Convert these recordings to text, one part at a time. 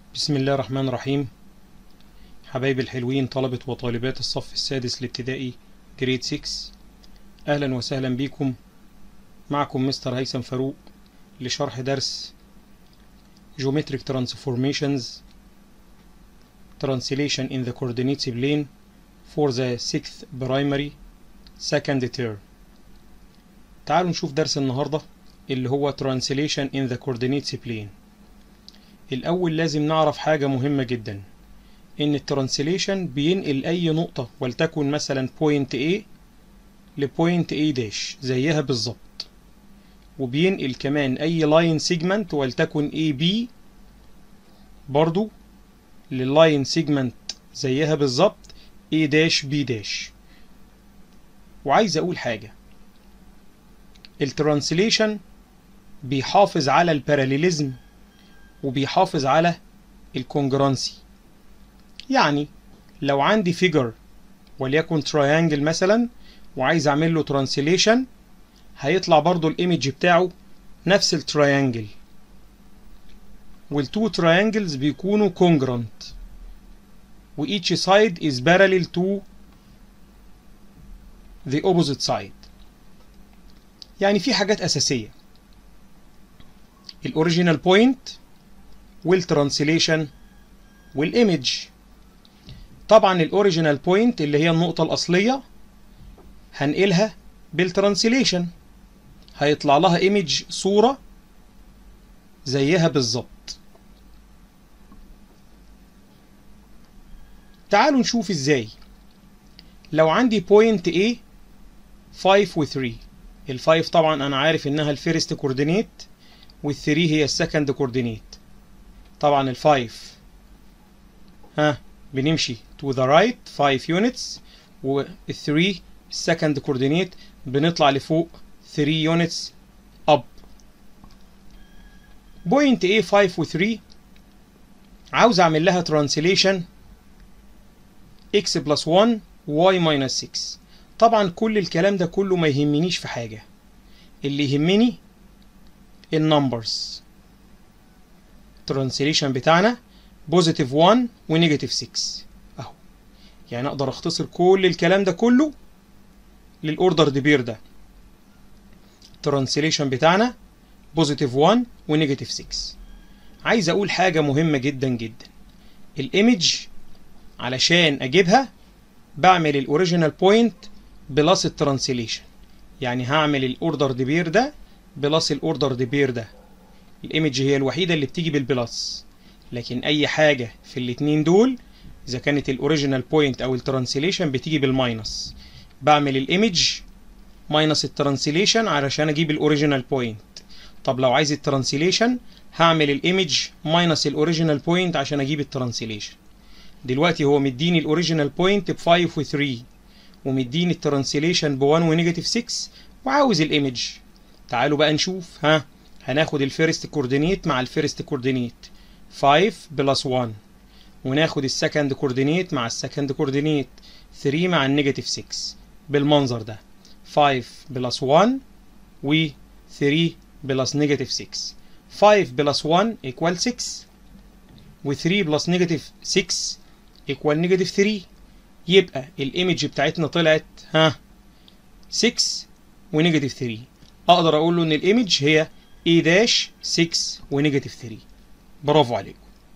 بسم الله الرحمن الرحيم حبايبي الحلوين طلبة وطالبات الصف السادس الابتدائي جريد 6 أهلا وسهلا بكم معكم مستر هيثم فاروق لشرح درس Geometric Transformations Translation in the Coordinates Plane for the 6th Primary Second Term تعالوا نشوف درس النهاردة اللي هو Translation in the Coordinates Plane الأول لازم نعرف حاجة مهمة جدا إن الترانسليشن بينقل أي نقطة ولتكن مثلا بوينت A لبوينت A داش زيها بالظبط وبينقل كمان أي لاين سيجمنت ولتكن AB برضو لللاين سيجمنت زيها بالظبط A داش B داش وعايز أقول حاجة الترانسليشن بيحافظ على الباراليليزم وبيحافظ على الكونجرانسي يعني لو عندي فيجر وليكن تراينجل مثلا وعايز اعمل له ترانسليشن هيطلع برضو الايمج بتاعه نفس التراينجل والتو تراينجلز بيكونوا كونجرانت و each side is parallel to the opposite side يعني في حاجات أساسية الأوريجينال بوينت والترانسليشن والايمج طبعا الاوريجينال بوينت اللي هي النقطة الأصلية هنقلها بالترانسليشن هيطلع لها ايمج صورة زيها بالظبط تعالوا نشوف ازاي لو عندي بوينت A 5 و 3 ال 5 طبعا انا عارف انها الفيرست كوردينيت وال 3 هي السكند كوردينيت طبعا ال 5 ها بنمشي to the right 5 units وال 3 second coordinate بنطلع لفوق 3 units up بوينت A 5 و 3 عاوز اعمل لها translation x plus 1 y minus 6 طبعا كل الكلام ده كله ما يهمنيش في حاجة اللي يهمني النمبرز الترانسليشن بتاعنا بوزيتيف 1 ونيجاتيف 6 اهو يعني اقدر اختصر كل الكلام ده كله للاوردر ديبير ده الترانسليشن بتاعنا بوزيتيف 1 ونيجاتيف 6 عايز اقول حاجه مهمه جدا جدا الايمج علشان اجيبها بعمل الاوريجينال بوينت بلس الترانسليشن يعني هعمل الاوردر ديبير ده بلس الاوردر ديبير ده الايمج هي الوحيده اللي بتيجي بالبلس لكن اي حاجه في الاتنين دول اذا كانت الاوريجينال بوينت او الترانسليشن بتيجي بالماينس بعمل الايمج ماينس الترانسليشن علشان اجيب الاوريجينال بوينت طب لو عايز الترانسليشن هعمل الايمج ماينس الاوريجينال بوينت عشان اجيب الترانسليشن دلوقتي هو مديني الاوريجينال بوينت ب 5 و 3 ومديني الترانسليشن ب 1 ونيجاتيف 6 وعاوز الايمج تعالوا بقى نشوف ها هناخد الفيرست كوردينيت مع الفيرست كوردينيت 5 بلس 1 وناخد السكند كوردينيت مع السكند كوردينيت 3 مع النيجاتيف 6 بالمنظر ده 5 بلس 1 و 3 بلس نيجاتيف 6 5 بلس 1 equal 6 و 3 بلس نيجاتيف 6 equal نيجاتيف 3 يبقى الايمج بتاعتنا طلعت ها 6 ونيجاتيف 3 اقدر اقول له ان الايمج هي A داش 6 ونيجاتيف 3 برافو عليكم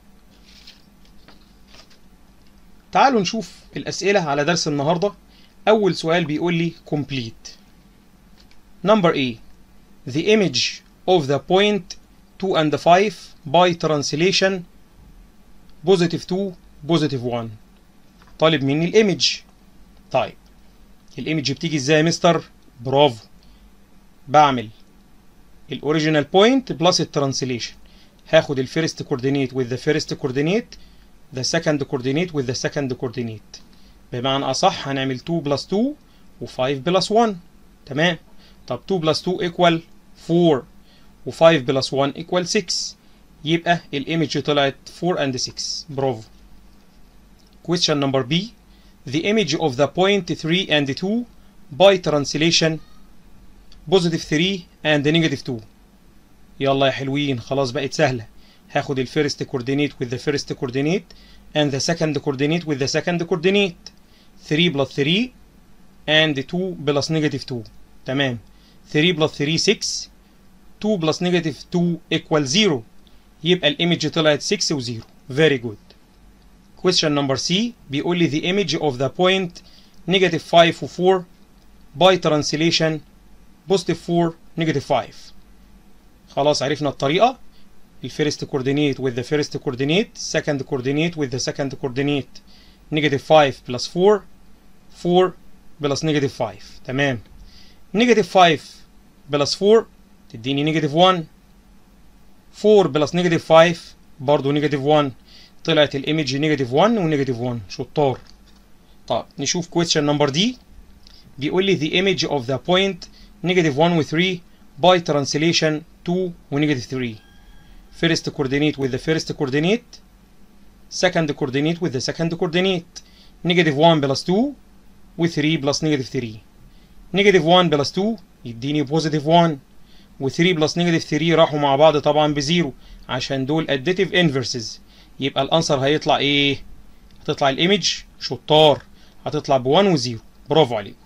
تعالوا نشوف الأسئلة على درس النهاردة أول سؤال بيقول لي complete number A the image of the point 2 and 5 by translation positive 2 positive 1 طالب مني الايمج طيب الايمج بتيجي ازاي يا مستر برافو بعمل الاوريجينال بوينت بلس الترانسليشن هاخد الفيرست كوردينيت with the first coordinate the second coordinate with the second coordinate بمعنى اصح هنعمل 2 بلس 2 و5 بلس 1 تمام طب 2 بلس 2 equal 4 و5 بلس 1 equal 6 يبقى الايمج طلعت 4 and 6 برافو question number B the image of the point 3 and 2 by translation positive 3 and negative 2 يلا يا حلوين خلاص بقت سهلة هاخد الفيرست كوردينيت with the first coordinate and the second coordinate with the second coordinate 3 plus 3 and 2 plus negative 2 تمام 3 plus 3 6 2 plus negative 2 equal 0 يبقى الايمج طلعت 6 و 0 very good question number C بيقول لي the image of the point negative 5 و 4 by translation positive 4 negative 5 خلاص عرفنا الطريقة الفيرست coordinate with the first coordinate second coordinate with the second coordinate negative 5 plus 4 4 plus negative 5 تمام negative 5 plus 4 تديني negative 1 4 plus negative 5 برضه negative 1 طلعت الايمج نيجاتيف 1 ونيجاتيف 1 شطار طب نشوف question number دي بيقول لي the image of the point negative 1 و 3 by translation 2 و negative 3 first coordinate with the first coordinate second coordinate with the second coordinate negative 1 plus 2 و 3 plus negative 3 negative 1 plus 2 يديني positive 1 و 3 plus negative 3 راحوا مع بعض طبعا بزيرو عشان دول additive inverses يبقى الانسر هيطلع ايه هتطلع الايمج شطار هتطلع ب 1 و 0 برافو عليكم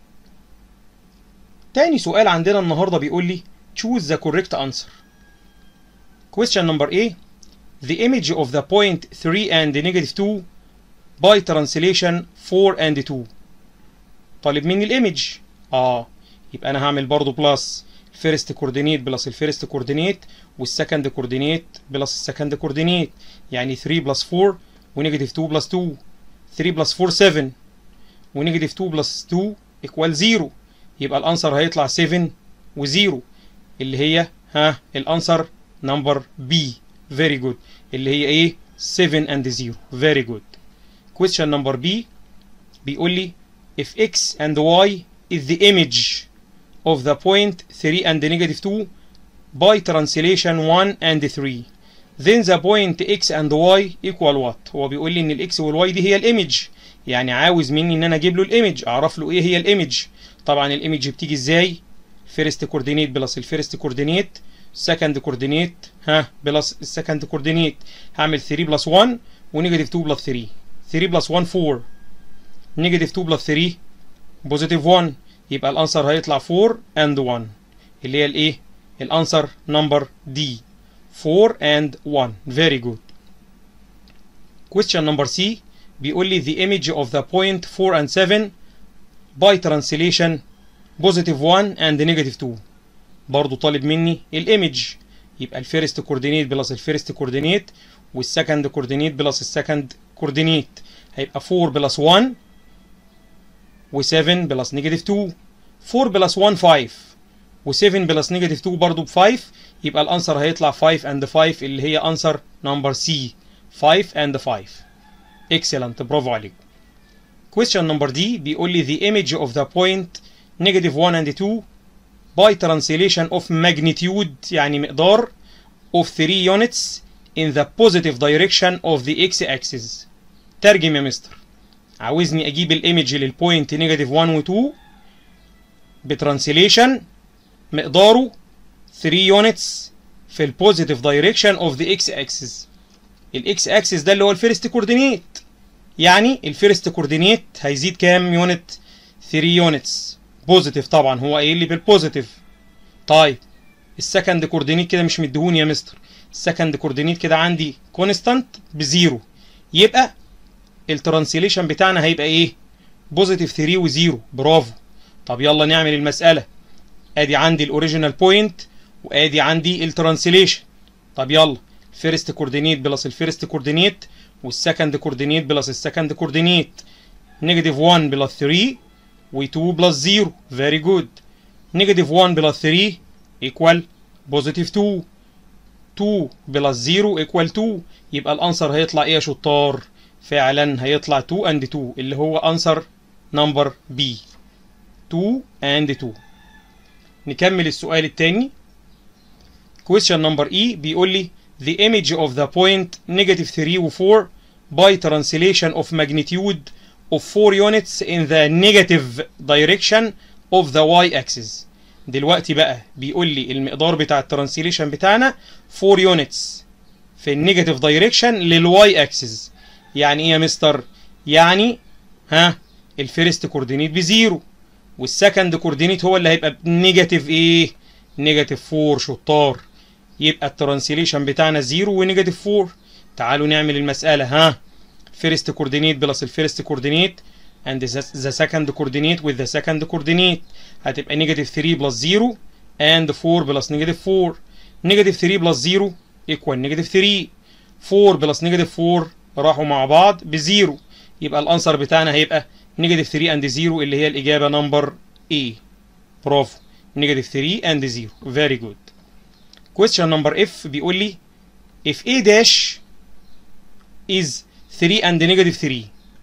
تاني سؤال عندنا النهارده بيقول لي choose the correct answer question number A the image of the point 3 and negative 2 by translation 4 and 2 طالب مني الايمج اه يبقى انا هعمل برضو بلس الفيرست كوردينيت بلس الفيرست كوردينيت والسكند كوردينيت بلس السكند كوردينيت يعني 3 بلس 4 ونيجاتيف 2 بلس 2 3 بلس 4 7 ونيجاتيف 2 بلس 2 ايكوال 0 يبقى الانسر هيطلع 7 و0 اللي هي ها الانسر نمبر بي فيري جود اللي هي ايه 7 and 0 فيري جود question number B بيقول لي if x and y is the image of the point 3 and negative 2 by translation 1 and 3 then the point x and y equal what هو بيقول لي ان الاكس والواي دي هي الايمج يعني عاوز مني ان انا اجيب له الايمج اعرف له ايه هي الايمج طبعا الايمج بتيجي ازاي فيرست كوردينيت بلس الفيرست كوردينيت سكند كوردينيت ها بلس السكند كوردينيت هعمل 3 بلس 1 ونيجاتيف 2 بلس 3 3 بلس 1 4 نيجاتيف 2 بلس 3 بوزيتيف 1 يبقى الانسر هيطلع 4 and 1 اللي هي الايه الانسر نمبر دي 4 and 1 very good question number C بيقول لي the image of the point 4 and 7 by translation positive 1 and negative 2 برضو طالب مني الايمج يبقى الفيرست كوردينيت بلس الفيرست كوردينيت والسكند كوردينيت بلس السكند كوردينيت هيبقى 4 بلس 1 و7 بلس نيجاتيف 2 4 بلس 1 5 و7 بلس نيجاتيف 2 برضو ب 5 يبقى الانسر هيطلع 5 and 5 اللي هي انسر نمبر سي 5 and 5 اكسلنت برافو عليكم question number D بيقول لي the image of the point negative 1 and 2 by translation of magnitude يعني مقدار of 3 units in the positive direction of the x axis ترجم يا مستر عاوزني اجيب الايمج للبوينت نيجاتيف 1 و 2 بترانسليشن مقداره 3 يونتس في البوزيتيف دايركشن اوف ذا اكس اكسس الاكس اكسس ده اللي هو الفيرست كوردينيت يعني الفيرست كوردينيت هيزيد كام يونت 3 يونتس بوزيتيف طبعا هو قايل لي بالبوزيتيف طيب السكند كوردينيت كده مش مديهوني يا مستر السكند كوردينيت كده عندي كونستانت بزيرو يبقى الترانسليشن بتاعنا هيبقى ايه بوزيتيف 3 وزيرو برافو طب يلا نعمل المساله ادي عندي الاوريجينال بوينت وادي عندي الترانسليشن طب يلا فيرست كوردينيت بلس الفيرست كوردينيت والسكند كوردينيت بلس السكند كوردينيت نيجاتيف 1 بلس 3 و2 بلس 0 فيري جود نيجاتيف 1 بلس 3 ايكوال بوزيتيف 2 2 بلس 0 ايكوال 2 يبقى الانسر هيطلع ايه يا شطار فعلا هيطلع 2 اند 2 اللي هو انسر نمبر بي 2 اند 2 نكمل السؤال الثاني question number E بيقول لي the image of the point negative 3 و 4 by translation of magnitude of 4 units in the negative direction of the y axis دلوقتي بقى بيقول لي المقدار بتاع الترانسليشن بتاعنا 4 units في النيجاتيف دايركشن للواي اكسس يعني ايه يا مستر يعني ها الفيرست كوردينيت بزيرو والسكند كوردينيت هو اللي هيبقى بنيجاتيف ايه نيجاتيف 4 شطار يبقى الترانسليشن بتاعنا زيرو ونيجاتيف 4 تعالوا نعمل المسألة ها فيرست كوردينيت بلس الفيرست كوردينيت and the second coordinate with the second coordinate هتبقى نيجاتيف 3 بلس 0 and 4 بلس نيجاتيف 4 نيجاتيف 3 بلس 0 ايكوال نيجاتيف 3 4 بلس نيجاتيف 4 راحوا مع بعض بزيرو يبقى الانسر بتاعنا هيبقى نيجاتيف 3 اند 0 اللي هي الاجابه نمبر A برافو نيجاتيف 3 اند 0 very good question number F بيقول لي if A dash is 3 and negative 3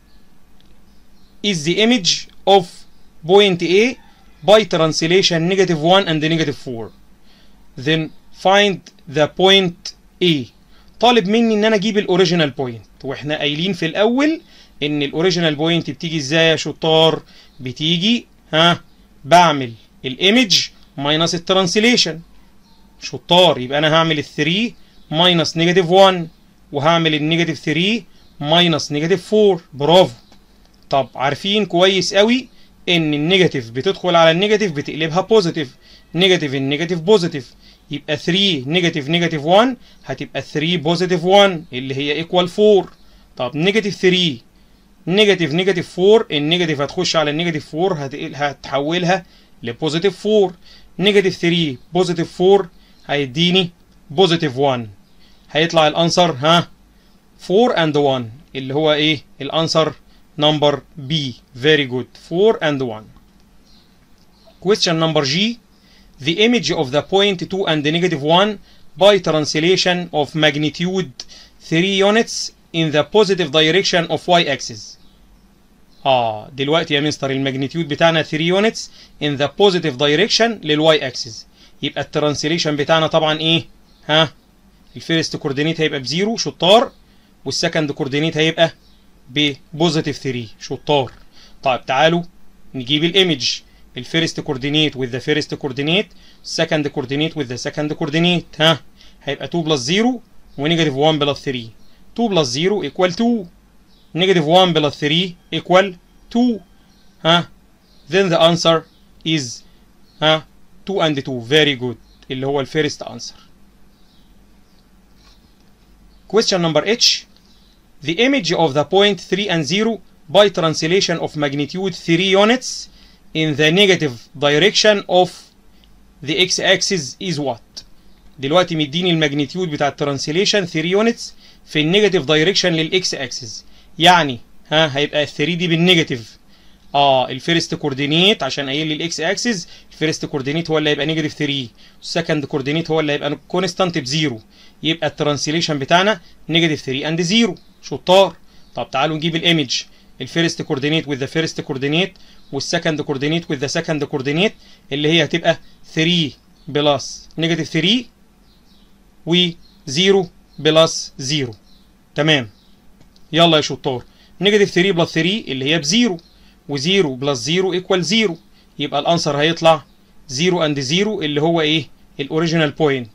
is the image of point A by translation negative 1 and negative 4 then find the point A طالب مني ان انا اجيب الاوريجينال بوينت واحنا قايلين في الاول ان الاوريجينال بوينت بتيجي ازاي يا شطار بتيجي ها بعمل الايمج ماينس الترانسليشن شطار يبقى انا هعمل ال 3 ماينس نيجاتيف 1 وهعمل النيجاتيف 3 ماينس نيجاتيف 4 برافو طب عارفين كويس قوي ان النيجاتيف بتدخل على النيجاتيف بتقلبها بوزيتيف نيجاتيف النيجاتيف بوزيتيف يبقى 3 نيجاتيف نيجاتيف 1 هتبقى 3 بوزيتيف 1 اللي هي ايكوال 4 طب نيجاتيف 3 نيجاتيف نيجاتيف 4 النيجاتيف هتخش على النيجاتيف 4 هتقل هتحولها لبوزيتيف 4 نيجاتيف 3 بوزيتيف 4 هيديني بوزيتيف 1 هيطلع الانسر ها 4 اند 1 اللي هو ايه الانسر نمبر بي very good 4 and 1 question number G the image of the point 2 and negative 1 by translation of magnitude 3 units in the positive direction of y axis اه دلوقتي يا مستر الماجنتيود بتاعنا 3 units in the positive direction للواي axis يبقى الترانسليشن بتاعنا طبعا ايه ها الفيرست كوردينيت هيبقى بزيرو شطار والسكند كوردينيت هيبقى ببوزيتيف 3 شطار طيب تعالوا نجيب الايمج الفيرست كوردينيت with the first coordinate second coordinate with the second coordinate ها هيبقى 2 بلس 0 ونيجاتيف 1 بلس 3 2 بلس 0 ايكوال 2 نيجاتيف 1 بلس 3 ايكوال 2 ها then the answer is ها 2 and 2 very good اللي هو الفيرست answer question number H the image of the point 3 and 0 by translation of magnitude 3 units in the negative direction of the x-axis is what دلوقتي مديني الماجنتيود بتاع الترانسليشن 3 يونتس في النيجاتيف دايركشن للاكس اكسس يعني ها هيبقى ال 3 دي بالنيجاتيف اه الفيرست كوردينيت عشان قايل لي الاكس اكسس الفيرست كوردينيت هو اللي هيبقى نيجاتيف 3 والسكند كوردينيت هو اللي هيبقى كونستانت بزيرو يبقى الترانسليشن بتاعنا نيجاتيف 3 اند 0 شطار طب تعالوا نجيب الايمج الفيرست كوردينيت with the first coordinate والسكند كوردينيت with the second coordinate اللي هي هتبقى 3 بلس نيجاتيف 3 و 0 بلس 0 تمام يلا يا شطار نيجاتيف 3 بلس 3 اللي هي بزيرو و0 بلس 0 ايكوال 0 يبقى الانسر هيطلع 0 اند 0 اللي هو ايه الاوريجينال بوينت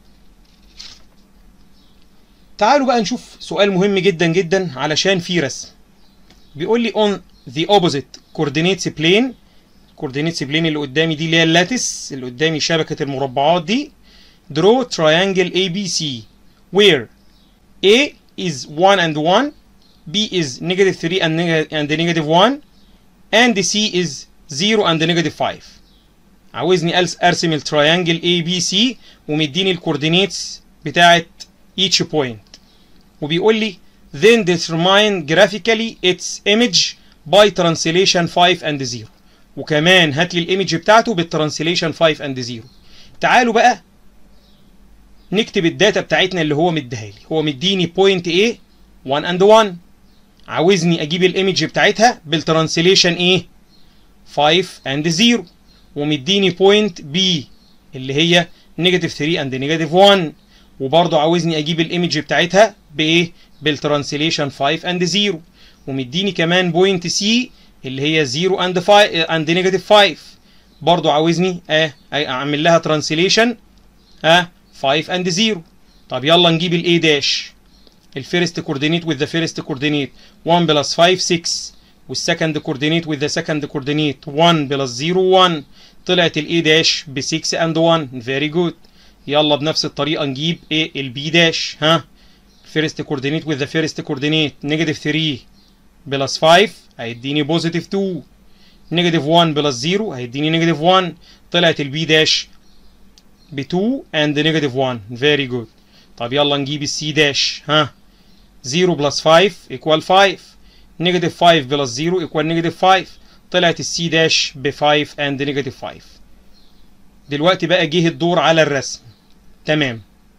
تعالوا بقى نشوف سؤال مهم جدا جدا علشان في رسم بيقول لي on the opposite coordinates plane coordinates plane اللي قدامي دي اللي هي اللاتس اللي قدامي شبكة المربعات دي draw triangle ABC where A is 1 and 1 B is negative 3 and, neg and negative 1 and C is 0 and negative 5 عاوزني ارسم التراينجل ABC ومديني الكوردينيتس بتاعت each point وبيقول لي then determine graphically its image by translation 5 and 0 وكمان هات لي الايمج بتاعته بالترانسليشن 5 and 0 تعالوا بقى نكتب الداتا بتاعتنا اللي هو مديها لي هو مديني بوينت A 1 and 1 عاوزني اجيب الايمج بتاعتها بالترانسليشن ايه 5 and 0 ومديني بوينت B اللي هي نيجاتيف 3 and نيجاتيف 1 وبرضه عاوزني اجيب الايمج بتاعتها بايه بالترانسليشن 5 اند 0 ومديني كمان بوينت سي اللي هي 0 اند 5 اند نيجاتيف 5 برضه عاوزني اه اعمل لها ترانسليشن ها 5 اند 0 طب يلا نجيب الاي داش الفيرست كوردينيت with the first coordinate 1 بلس 5 6 والسكند كوردينيت with the second coordinate 1 بلس 0 1 طلعت الاي داش ب 6 and 1 فيري جود يلا بنفس الطريقه نجيب ايه البي داش ها فيرست كوردينيت with the first coordinate نيجاتيف 3 بلس 5 هيديني بوزيتيف 2 نيجاتيف 1 بلس 0 هيديني نيجاتيف 1 طلعت البي داش ب 2 and نيجاتيف 1 فيري جود طب يلا نجيب السي داش ها 0 بلس 5 equal 5 نيجاتيف 5 بلس 0 equal نيجاتيف 5 طلعت السي داش ب 5 and نيجاتيف 5 دلوقتي بقى جه الدور على الرسم تمام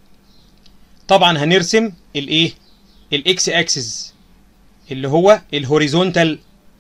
طبعا هنرسم الايه الاكس اكسس اللي هو الهوريزونتال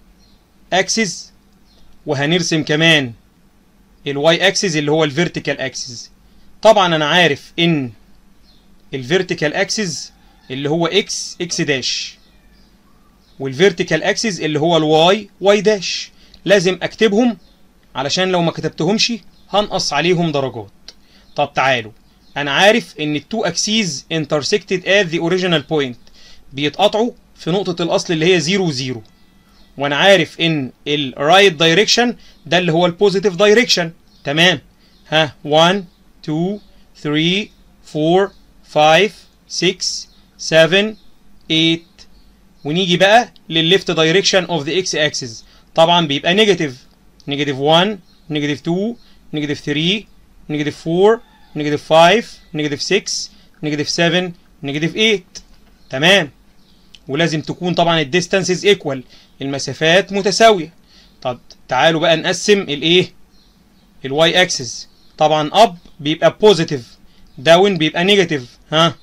اكسس وهنرسم كمان الواي اكسس اللي هو الفيرتيكال اكسس طبعا انا عارف ان الفيرتيكال اكسس اللي هو اكس اكس داش والفيرتيكال اكسس اللي هو الواي واي داش لازم اكتبهم علشان لو ما كتبتهمش هنقص عليهم درجات طب تعالوا انا عارف ان التو اكسيز intersected at the original point بيتقطعوا في نقطة الاصل اللي هي 0 0 وانا عارف ان الرايت دايركشن ده اللي هو البوزيتيف دايركشن تمام ها 1 2 3 4 5 6 7 8 ونيجي بقى للليفت دايركشن اوف ذا اكس اكسس طبعا بيبقى نيجاتيف نيجاتيف 1 نيجاتيف 2 نيجاتيف 3 نيجاتيف 4 نيجاتيف 5 نيجاتيف 6 نيجاتيف 7 نيجاتيف 8 تمام ولازم تكون طبعا الديستانسز ايكوال المسافات متساويه طب تعالوا بقى نقسم الايه الواي اكسس طبعا اب بيبقى بوزيتيف داون بيبقى نيجاتيف ها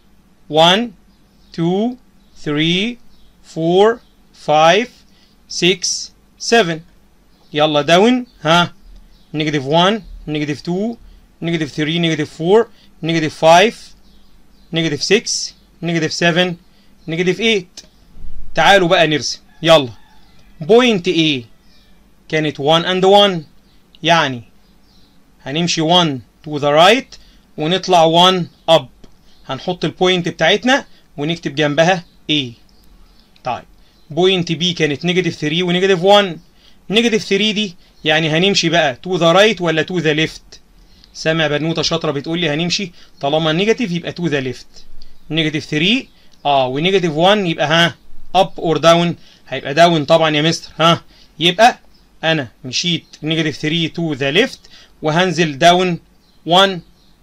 1 2 3 4 5 6 7 يلا داون ها نيجاتيف 1 نيجاتيف 2 نيجاتيف 3 نيجاتيف 4 نيجاتيف 5 نيجاتيف 6 نيجاتيف 7 نيجاتيف 8 تعالوا بقى نرسم يلا بوينت A كانت 1 and 1 يعني هنمشي 1 to the right ونطلع 1 up هنحط البوينت بتاعتنا ونكتب جنبها A طيب بوينت B كانت نيجاتيف 3 ونيجاتيف 1 نيجاتيف 3 دي يعني هنمشي بقى to the right ولا to the left سامع بنوته شاطره بتقول لي هنمشي طالما نيجاتيف يبقى to the left نيجاتيف 3 اه ونيجاتيف 1 يبقى ها اب اور داون هيبقى داون طبعا يا مستر ها يبقى انا مشيت نيجاتيف 3 تو ذا ليفت وهنزل داون 1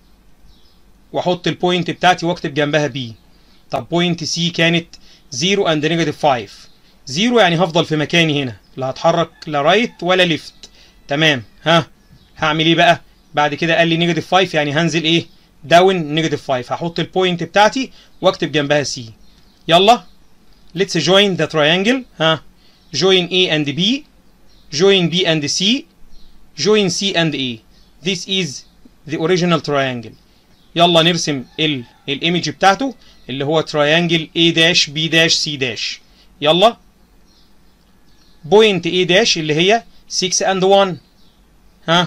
واحط البوينت بتاعتي واكتب جنبها بي طب بوينت سي كانت 0 اند نيجاتيف 5 0 يعني هفضل في مكاني هنا لا هتحرك لا رايت ولا ليفت تمام ها هعمل ايه بقى بعد كده قال لي نيجاتيف 5 يعني هنزل ايه داون نيجاتيف 5 هحط البوينت بتاعتي واكتب جنبها سي يلا let's join the triangle ها join A and B join B and C join C and A this is the original triangle يلا نرسم ال الايمج بتاعته اللي هو triangle A dash B dash C dash يلا point A dash اللي هي 6 and 1 ها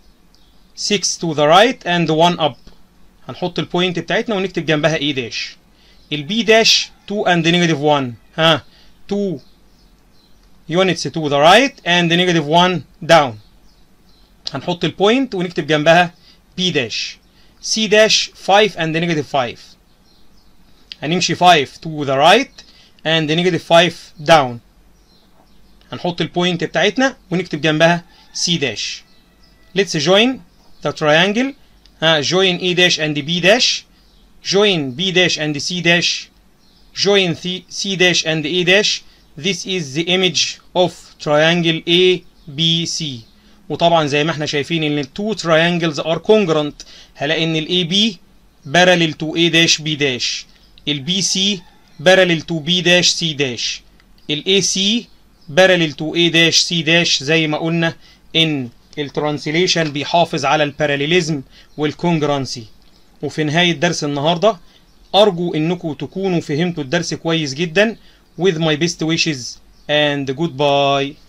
6 to the right and 1 up هنحط البوينت بتاعتنا ونكتب جنبها A dash البي داش 2 and negative 1 ها 2 units to the right and negative 1 down هنحط البوينت ونكتب جنبها B داش C داش 5 and negative 5 هنمشي 5 to the right and negative 5 down هنحط البوينت بتاعتنا ونكتب جنبها C داش let's join the triangle ها join A dash and B dash join B dash and C dash join C dash and A dash this is the image of triangle A B C وطبعا زي ما احنا شايفين ان ال two triangles are congruent هلاقي ان ال AB parallel to A dash B dash ال BC parallel to B dash C dash ال AC parallel to A dash C dash زي ما قلنا ان الترانسليشن بيحافظ على الباراليليزم والكونجرانسي وفي نهاية درس النهاردة أرجو إنكم تكونوا فهمتوا الدرس كويس جدا with my best wishes and goodbye